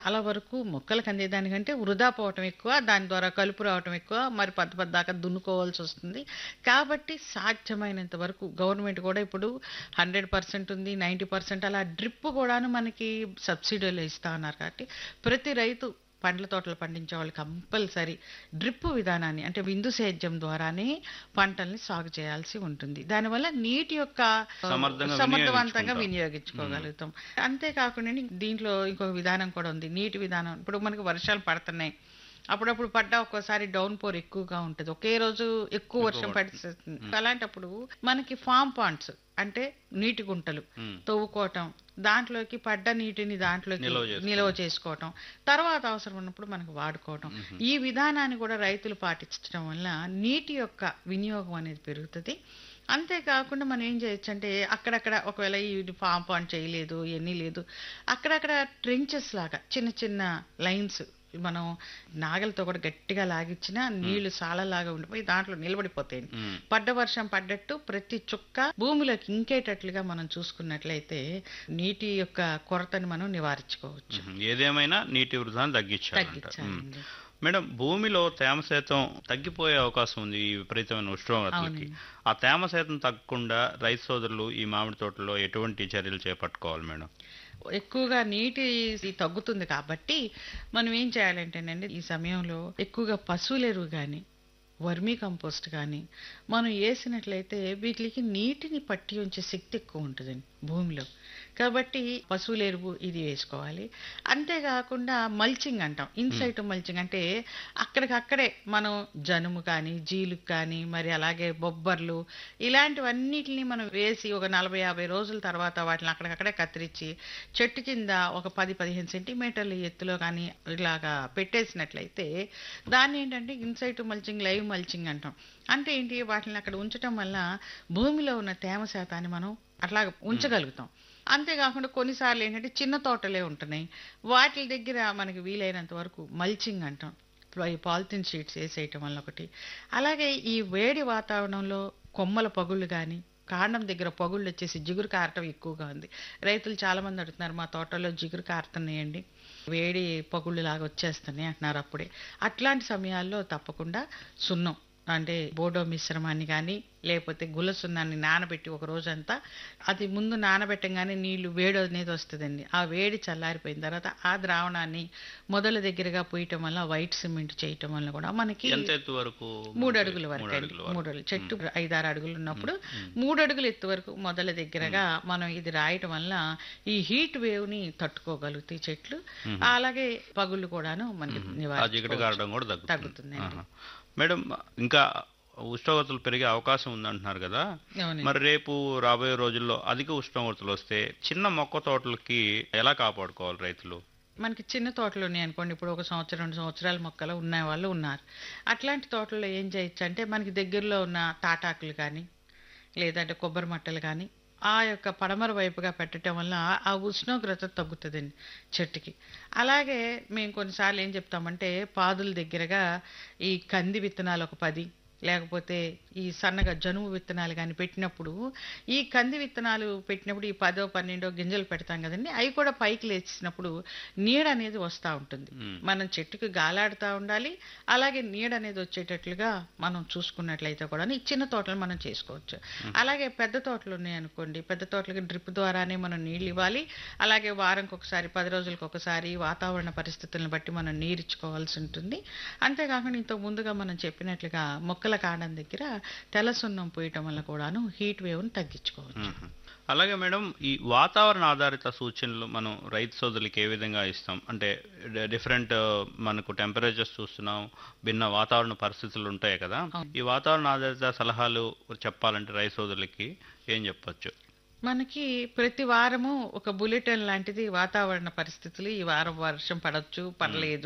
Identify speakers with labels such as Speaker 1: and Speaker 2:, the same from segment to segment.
Speaker 1: అలా వరకు మొక్కలకు అందేదానికంటే వృధా పోవటం ఎక్కువ దాని ద్వారా కలుపు రావటం ఎక్కువ మరి పద్ద పద్దాక దున్నుకోవాల్సి వస్తుంది కాబట్టి సాధ్యమైనంత వరకు గవర్నమెంట్ కూడా ఇప్పుడు హండ్రెడ్ పర్సెంట్ ఉంది నైంటీ పర్సెంట్ అలా డ్రిప్ కూడాను మనకి సబ్సిడీలు ఇస్తా ఉన్నారు కాబట్టి ప్రతి రైతు పండ్ల తోటలు పండించే వాళ్ళు కంపల్సరీ డ్రిప్ విధానాన్ని అంటే విందు సేద్యం ద్వారానే పంటల్ని సాగు చేయాల్సి ఉంటుంది దానివల్ల నీటి యొక్క
Speaker 2: సమర్థంగా
Speaker 1: సమర్థవంతంగా
Speaker 2: వినియోగించుకుంటాం.
Speaker 1: వినియోగించుకోగలుగుతాం అంతేకాకుండా దీంట్లో ఇంకొక విధానం కూడా ఉంది నీటి విధానం ఇప్పుడు మనకి వర్షాలు పడుతున్నాయి అప్పుడప్పుడు పడ్డా ఒక్కోసారి డౌన్ పోర్ ఎక్కువగా ఉంటుంది ఒకే రోజు ఎక్కువ వర్షం పడిస్తుంది అలాంటప్పుడు మనకి ఫామ్ పాండ్స్ అంటే నీటి గుంటలు
Speaker 2: మ్మ్.
Speaker 1: తవ్వుకోవటం దాంట్లోకి పడ్డ నీటిని దాంట్లోకి
Speaker 2: నిల్వ చేసుకోవటం.
Speaker 1: నిల్వ చేసుకోవటం తర్వాత అవసరం ఉన్నప్పుడు మనకు వాడుకోవటం ఈ విధానాన్ని కూడా రైతులు పాటించడం వల్ల నీటి యొక్క వినియోగం అనేది పెరుగుతుంది అంతేకాకుండా మనం ఏం చేయొచ్చు అంటే అక్కడక్కడ ఒకవేళ ఈ ఫామ్ పాండ్ చేయలేదు ఇవన్నీ లేదు అక్కడక్కడ ట్రెంచెస్ లాగా చిన్న చిన్న లైన్స్ మనం నాగలతో కూడా గట్టిగా లాగిచ్చిన నీళ్లు సాలలాగా ఉండిపోయి దాంట్లో నిలబడిపోతాయి
Speaker 2: మ్మ్.
Speaker 1: పడ్డ వర్షం పడ్డట్టు ప్రతి చుక్క భూమిలోకి ఇంకేటట్లుగా మనం చూసుకున్నట్లయితే నీటి యొక్క కొరతని మనం నివారించుకోవచ్చు
Speaker 2: మ్మ్. ఏదేమైనా నీటి వృధాన్ని తగ్గించాలంట మ్మ్.
Speaker 1: తగ్గించాలండి
Speaker 2: మేడం భూమిలో తేమ శాతం తగ్గిపోయే అవకాశం ఉంది ఈ విపరీతమైన ఉష్ణోగ్రతలకి ఆ తేమ శాతం తగ్గకుండా రైతు సోదరులు ఈ మామిడి తోటలో ఎటువంటి చర్యలు చేపట్టుకోవాలి మేడం
Speaker 1: ఎక్కువగా నీటి ఇది తగ్గుతుంది కాబట్టి మనం ఏం చేయాలంటేనండి ఈ సమయంలో ఎక్కువగా పశువుల ఎరువు కానీ వర్మీ కంపోస్ట్ కానీ మనం వేసినట్లయితే వీటికి నీటిని పట్టి ఉంచే శక్తి ఎక్కువ ఉంటుందండి భూమిలో కాబట్టి పశువుల ఎరువు ఇది వేసుకోవాలి అంతేకాకుండా మల్చింగ్ అంటాం ఇన్సైట్ మల్చింగ్ అంటే అక్కడికక్కడే మనం జనుము కానీ జీలుకు కానీ మరి అలాగే బొబ్బర్లు ఇలాంటివన్నిటిని మనం వేసి ఒక నలభై యాభై రోజుల తర్వాత వాటిని అక్కడికక్కడే కత్తిరించి చెట్టు కింద ఒక పది పదిహేను సెంటీమీటర్ల ఎత్తులో కానీ ఇలాగా పెట్టేసినట్లయితే దాన్ని ఏంటంటే ఇన్సైట్ మల్చింగ్ లైవ్ మల్చింగ్ అంటాం అంటే ఏంటి వాటిని అక్కడ ఉంచటం వల్ల భూమిలో ఉన్న తేమ శాతాన్ని మనం అట్లా ఉంచగలుగుతాం అంతేకాకుండా కొన్నిసార్లు ఏంటంటే చిన్న తోటలే ఉంటున్నాయి వాటి దగ్గర మనకి వీలైనంత వరకు మల్చింగ్ అంటాం ఈ పాలిథిన్ షీట్స్ వేసేయటం వల్ల ఒకటి అలాగే ఈ వేడి వాతావరణంలో కొమ్మల పగుళ్ళు కానీ కాండం దగ్గర పగుళ్ళు వచ్చేసి జిగురు కారటం ఎక్కువగా ఉంది రైతులు చాలా మంది అడుగుతున్నారు మా తోటలో జిగురు కారుతున్నాయండి వేడి పగుళ్ళు లాగా వచ్చేస్తున్నాయి అంటున్నారు అప్పుడే అట్లాంటి సమయాల్లో తప్పకుండా సున్నం అంటే బోడో మిశ్రమాన్ని కానీ లేకపోతే గుల సున్నాన్ని నానబెట్టి ఒక రోజంతా అది ముందు నానబెట్టంగానే నీళ్లు వేడి అనేది వస్తుందండి ఆ వేడి చల్లారిపోయిన తర్వాత ఆ ద్రావణాన్ని మొదల దగ్గరగా పోయటం వల్ల వైట్ సిమెంట్ చేయటం వల్ల కూడా మనకి
Speaker 2: ఎంత ఎత్తు వరకు
Speaker 1: మూడు అడుగుల వరకు
Speaker 2: మూడు
Speaker 1: అండి.
Speaker 2: అడుగుల వరకు.
Speaker 1: మూడు అడుగులు చెట్టు ఐదారు అడుగులు ఉన్నప్పుడు మూడు అడుగులు ఎత్తు వరకు మొదల దగ్గరగా మనం ఇది రాయటం వల్ల ఈ హీట్ వేవ్ ని తట్టుకోగలుగుతాయి చెట్లు అలాగే పగుళ్ళు కూడాను మనకి
Speaker 2: ఆ జిగట
Speaker 1: నివారించుకోవచ్చు.
Speaker 2: కారడం కూడా తగ్గుతుంది
Speaker 1: తగ్గుతుందండి.
Speaker 2: ఆహా. మేడం ఇంకా ఉష్ణోగ్రతలు పెరిగే అవకాశం ఉందంటున్నారు కదా
Speaker 1: అవునండి.
Speaker 2: మరి రేపు రాబోయే రోజుల్లో అధిక ఉష్ణోగ్రతలు వస్తే చిన్న మొక్క తోటలకి ఎలా కాపాడుకోవాలి రైతులు
Speaker 1: మనకి చిన్న తోటలు ఉన్నాయి అనుకోండి ఇప్పుడు ఒక సంవత్సరం రెండు సంవత్సరాల మొక్కలు ఉన్న వాళ్ళు ఉన్నారు అట్లాంటి తోటల్లో ఏం చేయొచ్చు అంటే మనకి దగ్గరలో ఉన్న తాటాకులు కానీ లేదంటే కొబ్బరి మట్టలు కానీ ఆ యొక్క పడమర వైపుగా పెట్టడం వల్ల ఆ ఉష్ణోగ్రత తగ్గుతుందండి చెట్టుకి అలాగే మేము కొన్నిసార్లు ఏం చెప్తామంటే పాదుల దగ్గరగా ఈ కంది విత్తనాలు ఒక పది లేకపోతే ఈ సన్నగా జనుము విత్తనాలు కానీ పెట్టినప్పుడు ఈ కంది విత్తనాలు పెట్టినప్పుడు ఈ పదో పన్నెండో గింజలు పెడతాం కదండి అవి కూడా పైకి లేచినప్పుడు నీడ అనేది వస్తూ ఉంటుంది
Speaker 2: మ్మ్.
Speaker 1: మనం చెట్టుకు గాలాడుతూ ఉండాలి అలాగే నీడ అనేది వచ్చేటట్లుగా మనం చూసుకున్నట్లయితే కూడా ఈ చిన్న తోటలు మనం చేసుకోవచ్చు అలాగే పెద్ద తోటలు ఉన్నాయనుకోండి పెద్ద తోటలకి డ్రిప్ ద్వారానే మనం నీళ్ళు ఇవ్వాలి అలాగే వారంకి ఒకసారి పది రోజులకు ఒకసారి వాతావరణ పరిస్థితులను బట్టి మనం నీరు ఇచ్చుకోవాల్సి ఉంటుంది అంతేకాకుండా ఇంత ముందుగా మనం చెప్పినట్లుగా మొక్కల కాండం దగ్గర తెల్ల సున్నం పోయటం వల్ల కూడాను హీట్ వేవ్ని తగ్గించుకోవచ్చు
Speaker 2: మ్మ్. అలాగే మేడం ఈ వాతావరణ ఆధారిత సూచనలు మనం రైతు సోదరులకి ఏ విధంగా ఇస్తాం అంటే డిఫరెంట్ మనకు టెంపరేచర్స్ చూస్తున్నాం భిన్న వాతావరణ పరిస్థితులు ఉంటాయి కదా ఈ వాతావరణ ఆధారిత సలహాలు చెప్పాలంటే రైతు సోదరులకి ఏం చెప్పొచ్చు
Speaker 1: మనకి ప్రతి వారము ఒక బులెటిన్ లాంటిది వాతావరణ పరిస్థితులు ఈ వారం వర్షం పడవచ్చు పడలేదు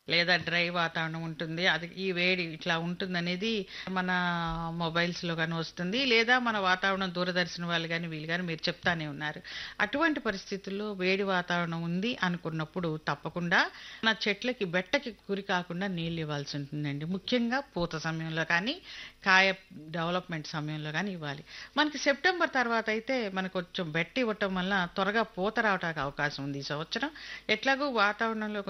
Speaker 1: లేదా డ్రై వాతావరణం ఉంటుంది అది ఈ వేడి ఇట్లా ఉంటుందనేది మన మొబైల్స్లో కానీ వస్తుంది లేదా మన వాతావరణం దూరదర్శన్ వాళ్ళు కానీ వీళ్ళు కానీ మీరు చెప్తానే ఉన్నారు అటువంటి పరిస్థితుల్లో వేడి వాతావరణం ఉంది అనుకున్నప్పుడు తప్పకుండా మన చెట్లకి బెట్టకి గురి కాకుండా నీళ్ళు ఇవ్వాల్సి ఉంటుందండి ముఖ్యంగా పూత సమయంలో కానీ కాయ డెవలప్మెంట్ సమయంలో కానీ ఇవ్వాలి మనకి సెప్టెంబర్ తర్వాత అయితే మనకు కొంచెం బెట్టి ఇవ్వటం వల్ల త్వరగా పూత రావడానికి అవకాశం ఉంది ఈ సంవత్సరం ఎట్లాగో వాతావరణంలో